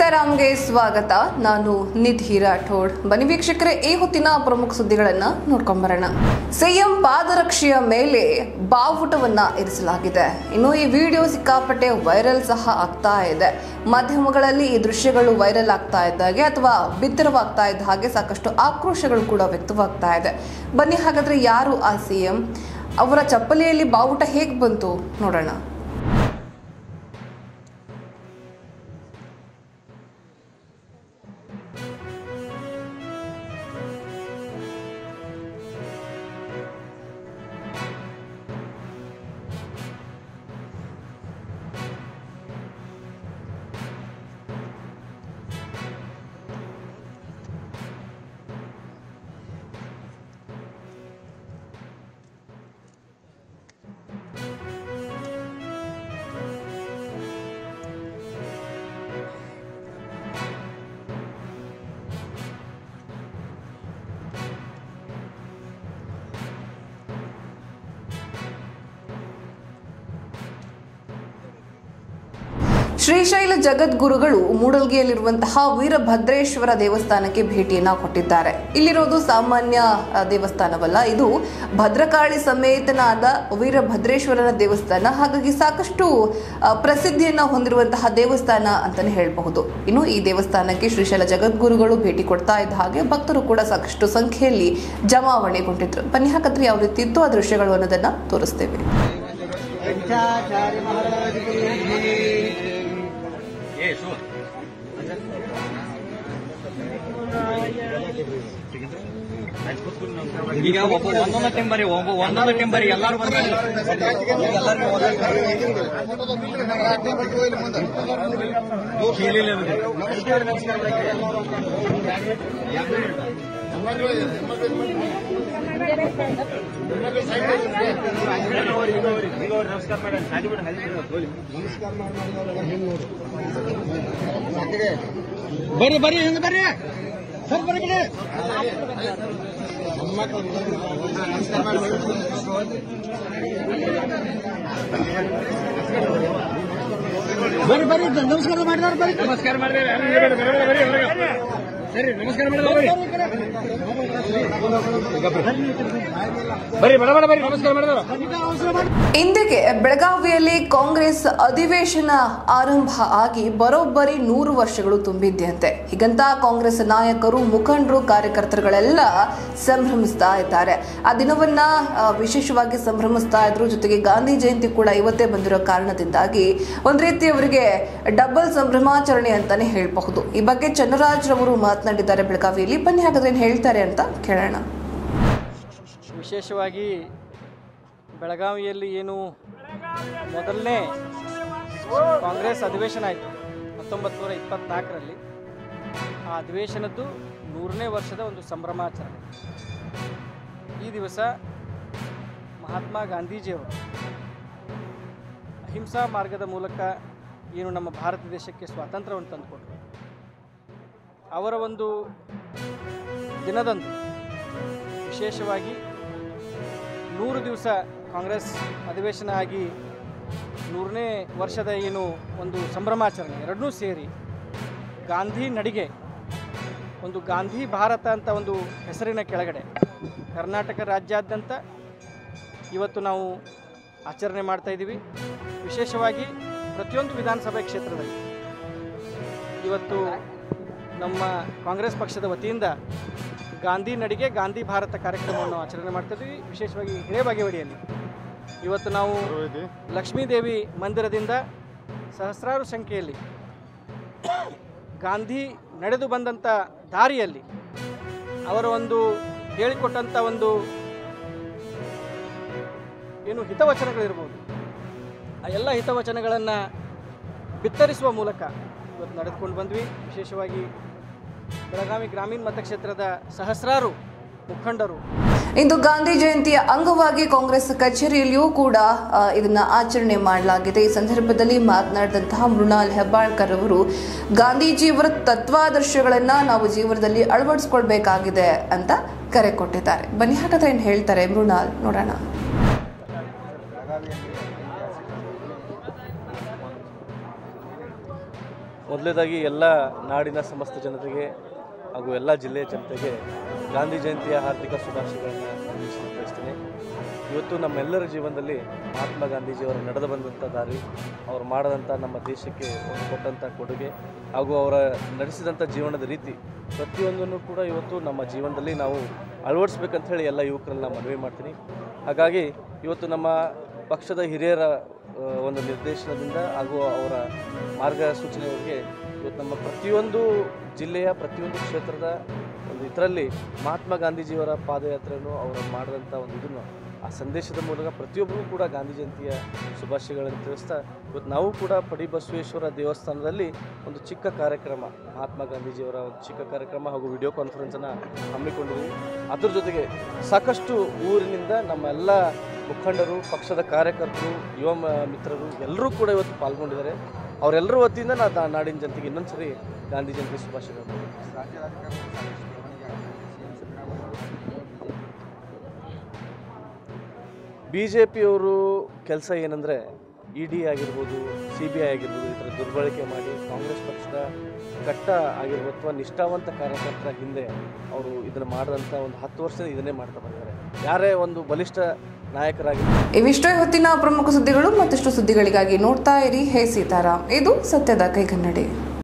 ಸೀತಾರಾಮ್ಗೆ ಸ್ವಾಗತ ನಾನು ನಿಧಿ ರಾಠೋಡ್ ಬನ್ನಿ ವೀಕ್ಷಕರೇ ಈ ಹೊತ್ತಿನ ಪ್ರಮುಖ ಸುದ್ದಿಗಳನ್ನ ನೋಡ್ಕೊಂಬರೋಣ ಸಿಎಂ ಪಾದರಕ್ಷೆಯ ಮೇಲೆ ಬಾವುಟವನ್ನ ಇರಿಸಲಾಗಿದೆ ಇನ್ನು ಈ ವಿಡಿಯೋ ಸಿಕ್ಕಾಪಟ್ಟೆ ವೈರಲ್ ಸಹ ಆಗ್ತಾ ಇದೆ ಮಾಧ್ಯಮಗಳಲ್ಲಿ ಈ ದೃಶ್ಯಗಳು ವೈರಲ್ ಆಗ್ತಾ ಇದ್ದಾಗೆ ಅಥವಾ ಬಿತ್ತರವಾಗ್ತಾ ಇದ್ದ ಹಾಗೆ ಸಾಕಷ್ಟು ಆಕ್ರೋಶಗಳು ಕೂಡ ವ್ಯಕ್ತವಾಗ್ತಾ ಇದೆ ಬನ್ನಿ ಹಾಗಾದ್ರೆ ಯಾರು ಆ ಸಿಎಂ ಅವರ ಚಪ್ಪಲಿಯಲ್ಲಿ ಬಾವುಟ ಹೇಗೆ ಬಂತು ನೋಡೋಣ ಶ್ರೀಶೈಲ ಜಗದ್ಗುರುಗಳು ಮೂಡಲ್ಗಿಯಲ್ಲಿರುವಂತಹ ವೀರಭದ್ರೇಶ್ವರ ದೇವಸ್ಥಾನಕ್ಕೆ ಭೇಟಿಯನ್ನ ಕೊಟ್ಟಿದ್ದಾರೆ ಇಲ್ಲಿರೋದು ಸಾಮಾನ್ಯ ಆ, ದೇವಸ್ಥಾನವಲ್ಲ ಇದು ಭದ್ರಕಾಳಿ ಸಮೇತನಾದ ವೀರಭದ್ರೇಶ್ವರನ ದೇವಸ್ಥಾನ ಹಾಗಾಗಿ ಸಾಕಷ್ಟು ಆ, ಪ್ರಸಿದ್ಧಿಯನ್ನ ಹೊಂದಿರುವಂತಹ ದೇವಸ್ಥಾನ ಅಂತಾನೆ ಹೇಳಬಹುದು ಇನ್ನು ಈ ದೇವಸ್ಥಾನಕ್ಕೆ ಶ್ರೀಶೈಲ ಜಗದ್ಗುರುಗಳು ಭೇಟಿ ಕೊಡ್ತಾ ಇದ್ದ ಹಾಗೆ ಭಕ್ತರು ಕೂಡ ಸಾಕಷ್ಟು ಸಂಖ್ಯೆಯಲ್ಲಿ ಜಮಾವಣೆಗೊಂಡಿದ್ರು ಬನ್ನಿ ಹಾಗಾದ್ರೆ ಯಾವ ರೀತಿ ಇತ್ತು ಆ ದೃಶ್ಯಗಳು ಅನ್ನೋದನ್ನ ತೋರಿಸ್ತೇವೆ पंचाचार्य महाराज की ಈಗ ಒಬ್ಬ ಒಂದೊಂದು ಟೆಂಬರಿ ಒಬ್ಬ ಒಂದೊಂದು ಟೆಂಬರಿ ಎಲ್ಲಾರು ಬಂದ್ರೆ ಬರ್ರಿ ಬರ್ರಿ ಹಿಂದೆ ಬರ್ರಿ ಸರ್ ಬರ್ರಿ ಕಡೆ ಬರ್ರಿ ಬರ್ರಿ ನಮಸ್ಕಾರ ಮಾಡಿದಾರ ಬರ್ರಿ ನಮಸ್ಕಾರ ಮಾಡಿದ್ರೆ ಸರಿ ನಮಸ್ಕಾರ ಮಾಡಿದ್ರೆ ಬರ್ರಿ ಬಡ ಬಡ ಬರ್ರಿ ನಮಸ್ಕಾರ ಮಾಡಿದಾರ ಇಂದಿಗೆ ಬೆಳಗಾವಿಯಲ್ಲಿ ಕಾಂಗ್ರೆಸ್ ಅಧಿವೇಶನ ಆರಂಭ ಆಗಿ ಬರೋಬ್ಬರಿ ನೂರು ವರ್ಷಗಳು ತುಂಬಿದ್ದಂತೆ ಹೀಗಂತ ಕಾಂಗ್ರೆಸ್ ನಾಯಕರು ಮುಖಂಡರು ಕಾರ್ಯಕರ್ತರುಗಳೆಲ್ಲ ಸಂಭ್ರಮಿಸ್ತಾ ಇದ್ದಾರೆ ಆ ದಿನವನ್ನ ಆ, ವಿಶೇಷವಾಗಿ ಸಂಭ್ರಮಿಸ್ತಾ ಇದ್ರು ಜೊತೆಗೆ ಗಾಂಧಿ ಜಯಂತಿ ಕೂಡ ಇವತ್ತೇ ಬಂದಿರೋ ಕಾರಣದಿಂದಾಗಿ ಒಂದ್ ರೀತಿ ಅವರಿಗೆ ಡಬಲ್ ಸಂಭ್ರಮಾಚರಣೆ ಅಂತಾನೆ ಹೇಳಬಹುದು ಈ ಬಗ್ಗೆ ಚನ್ನರಾಜ್ ರವರು ಮಾತನಾಡಿದ್ದಾರೆ ಬೆಳಗಾವಿಯಲ್ಲಿ ಬನ್ನಿ ಹಾಗಾದ್ರೆ ಏನ್ ಹೇಳ್ತಾರೆ ಅಂತ ಕೇಳೋಣ ವಿಶೇಷವಾಗಿ ಬೆಳಗಾವಿಯಲ್ಲಿ ಏನು ಮೊದಲನೇ ಕಾಂಗ್ರೆಸ್ ಅಧಿವೇಶನ ಆಯಿತು ಹತ್ತೊಂಬತ್ತು ನೂರ ಇಪ್ಪತ್ತ್ನಾಲ್ಕರಲ್ಲಿ ಆ ಅಧಿವೇಶನದ್ದು ನೂರನೇ ವರ್ಷದ ಒಂದು ಸಂಭ್ರಮಾಚರಣೆ ಈ ದಿವಸ ಮಹಾತ್ಮ ಗಾಂಧೀಜಿಯವರು ಅಹಿಂಸಾ ಮಾರ್ಗದ ಮೂಲಕ ಏನು ನಮ್ಮ ಭಾರತ ದೇಶಕ್ಕೆ ಸ್ವಾತಂತ್ರ್ಯವನ್ನು ತಂದುಕೊಟ್ರು ಅವರ ಒಂದು ದಿನದಂದು ವಿಶೇಷವಾಗಿ ನೂರು ದಿವಸ ಕಾಂಗ್ರೆಸ್ ಅಧಿವೇಶನ ಆಗಿ ನೂರನೇ ವರ್ಷದ ಏನು ಒಂದು ಸಂಭ್ರಮಾಚರಣೆ ಎರಡನ್ನೂ ಸೇರಿ ಗಾಂಧಿ ನಡಿಗೆ ಒಂದು ಗಾಂಧಿ ಭಾರತ ಅಂತ ಒಂದು ಹೆಸರಿನ ಕೆಳಗಡೆ ಕರ್ನಾಟಕ ರಾಜ್ಯಾದ್ಯಂತ ಇವತ್ತು ನಾವು ಆಚರಣೆ ಮಾಡ್ತಾ ಇದ್ದೀವಿ ವಿಶೇಷವಾಗಿ ಪ್ರತಿಯೊಂದು ವಿಧಾನಸಭೆ ಕ್ಷೇತ್ರದಲ್ಲಿ ಇವತ್ತು ನಮ್ಮ ಕಾಂಗ್ರೆಸ್ ಪಕ್ಷದ ವತಿಯಿಂದ ಗಾಂಧಿ ನಡಿಗೆ ಗಾಂಧಿ ಭಾರತ ಕಾರ್ಯಕ್ರಮವನ್ನು ಆಚರಣೆ ಮಾಡ್ತಾ ಇದ್ದೀವಿ ವಿಶೇಷವಾಗಿ ಹಿರೇಬಾಗೇವಾಡಿಯಲ್ಲಿ ಇವತ್ತು ನಾವು ಲಕ್ಷ್ಮೀದೇವಿ ಮಂದಿರದಿಂದ ಸಹಸ್ರಾರು ಸಂಖ್ಯೆಯಲ್ಲಿ ಗಾಂಧಿ ನಡೆದು ಬಂದಂಥ ದಾರಿಯಲ್ಲಿ ಅವರ ಒಂದು ಹೇಳಿಕೊಟ್ಟಂಥ ಒಂದು ಏನು ಹಿತವಚನಗಳಿರ್ಬೋದು ಆ ಎಲ್ಲ ಹಿತವಚನಗಳನ್ನು ಬಿತ್ತರಿಸುವ ಮೂಲಕ ಇವತ್ತು ನಡೆದುಕೊಂಡು ಬಂದ್ವಿ ವಿಶೇಷವಾಗಿ ಬೆಳಗಾವಿ ಗ್ರಾಮೀಣ ಮತಕ್ಷೇತ್ರದ ಸಹಸ್ರಾರು ಮುಖಂಡರು ಇಂದು ಗಾಂಧಿ ಜಯಂತಿಯ ಅಂಗವಾಗಿ ಕಾಂಗ್ರೆಸ್ ಕಚೇರಿಯಲ್ಲಿಯೂ ಕೂಡ ಆ, ಇದನ್ನ ಆಚರಣೆ ಮಾಡಲಾಗಿದೆ ಈ ಸಂದರ್ಭದಲ್ಲಿ ಮಾತನಾಡಿದಂತಹ ಮೃಣಾಲ್ ಹೆಬ್ಬಾಳ್ಕರ್ ಅವರು ಗಾಂಧೀಜಿಯವರ ತತ್ವಾದರ್ಶಗಳನ್ನ ನಾವು ಜೀವನದಲ್ಲಿ ಅಳವಡಿಸ್ಕೊಳ್ಬೇಕಾಗಿದೆ ಅಂತ ಕರೆ ಕೊಟ್ಟಿದ್ದಾರೆ ಬನ್ನಿ ಹಾಗಾದ್ರೆ ಏನ್ ಹೇಳ್ತಾರೆ ಮೃಣಾಲ್ ನೋಡೋಣ ಮೊದಲನೇದಾಗಿ ಎಲ್ಲ ನಾಡಿನ ಸಮಸ್ತ ಜನತೆಗೆ ಹಾಗೂ ಎಲ್ಲ ಜಿಲ್ಲೆಯ ಜನತೆಗೆ ಗಾಂಧಿ ಜಯಂತಿಯ ಹಾರ್ದಿಕ ಶುಭಾಶಯಗಳನ್ನು ತಿಳಿಸಲು ಬಯಸ್ತೀನಿ ಇವತ್ತು ನಮ್ಮೆಲ್ಲರ ಜೀವನದಲ್ಲಿ ಮಹಾತ್ಮ ಗಾಂಧೀಜಿಯವರು ನಡೆದು ಬಂದಂಥ ದಾರಿ ಅವರು ಮಾಡದಂಥ ನಮ್ಮ ದೇಶಕ್ಕೆ ಒಂದು ಕೊಟ್ಟಂಥ ಕೊಡುಗೆ ಹಾಗೂ ಅವರ ನಡೆಸಿದಂಥ ಜೀವನದ ರೀತಿ ಪ್ರತಿಯೊಂದನ್ನು ಕೂಡ ಇವತ್ತು ನಮ್ಮ ಜೀವನದಲ್ಲಿ ನಾವು ಅಳವಡಿಸ್ಬೇಕಂತ ಹೇಳಿ ಎಲ್ಲ ಯುವಕರನ್ನ ಮನವಿ ಮಾಡ್ತೀನಿ ಹಾಗಾಗಿ ಇವತ್ತು ನಮ್ಮ ಪಕ್ಷದ ಹಿರಿಯರ ಆ, ಒಂದು ನಿರ್ದೇಶನದಿಂದ ಹಾಗೂ ಅವರ ಮಾರ್ಗಸೂಚನೆಗಳಿಗೆ ಇವತ್ತು ನಮ್ಮ ಪ್ರತಿಯೊಂದು ಜಿಲ್ಲೆಯ ಪ್ರತಿಯೊಂದು ಕ್ಷೇತ್ರದ ಒಂದು ಇದರಲ್ಲಿ ಮಹಾತ್ಮ ಗಾಂಧೀಜಿಯವರ ಪಾದಯಾತ್ರೆಯನ್ನು ಅವರು ಮಾಡಿದಂಥ ಒಂದು ಇದನ್ನು ಆ ಸಂದೇಶದ ಮೂಲಕ ಪ್ರತಿಯೊಬ್ಬರೂ ಕೂಡ ಗಾಂಧಿ ಜಯಂತಿಯ ಶುಭಾಶಯಗಳನ್ನು ತಿಳಿಸ್ತಾ ಇವತ್ತು ನಾವು ಕೂಡ ಪಡಿ ಬಸವೇಶ್ವರ ದೇವಸ್ಥಾನದಲ್ಲಿ ಒಂದು ಚಿಕ್ಕ ಕಾರ್ಯಕ್ರಮ ಮಹಾತ್ಮ ಗಾಂಧೀಜಿಯವರ ಒಂದು ಚಿಕ್ಕ ಕಾರ್ಯಕ್ರಮ ಹಾಗೂ ವಿಡಿಯೋ ಕಾನ್ಫರೆನ್ಸನ್ನು ಹಮ್ಮಿಕೊಂಡಿದ್ದೀವಿ ಅದ್ರ ಜೊತೆಗೆ ಸಾಕಷ್ಟು ಊರಿನಿಂದ ನಮ್ಮ ಎಲ್ಲ ಮುಖಂಡರು ಪಕ್ಷದ ಕಾರ್ಯಕರ್ತರು ಯುವ ಮ- ಮಿತ್ರರು ಎಲ್ಲರೂ ಕೂಡ ಇವತ್ತು ಪಾಲ್ಗೊಂಡಿದ್ದಾರೆ ಅವರೆಲ್ಲರ ವತಿಯಿಂದ ನಾ ದಾ- ನಾಡಿನ ಜನತೆಗೆ ಇನ್ನೊಂದ್ಸರಿ ಗಾಂಧಿ ಜಯಂತಿ ಶುಭಾಶಯಗಳು ಬಿ ಜೆ ಪಿಯವರು ಕೆಲಸ ಏನಂದರೆ ಇ ಡಿ ಆಗಿರ್ಬೋದು ಸಿ ಬಿ ಐ ಆಗಿರ್ಬೋದು ಈ ಥರ ದುರ್ಬಳಕೆ ಮಾಡಿ ಕಾಂಗ್ರೆಸ್ ಪಕ್ಷದ ಕಟ್ಟ ಆಗಿರ್ಬೋದು ಅಥವಾ ನಿಷ್ಠಾವಂತ ಕಾರ್ಯಕರ್ತರ ಹಿಂದೆ ಅವರು ಇದನ್ನು ಮಾಡಿದಂಥ ಒಂದು ಹತ್ತು ವರ್ಷದಿಂದ ಇದನ್ನೇ ಮಾಡ್ತಾ ಬಂದಿದ್ದಾರೆ ಯಾರೇ ಒಂದು ಬಲಿಷ್ಠ ನಾಯಕರಾಗಿರ್ಬೋದು ಇವಿಷ್ಟೇ ಹೊತ್ತಿನ ಪ್ರಮುಖ ಸುದ್ದಿಗಳು ಮತ್ತಷ್ಟು ಸುದ್ದಿಗಳಿಗಾಗಿ ನೋಡ್ತಾ ಇರಿ ಹೇ ಸೀತಾರಾಮ್ ಇದು ಸತ್ಯದ ಕೈಗನ್ನಡಿ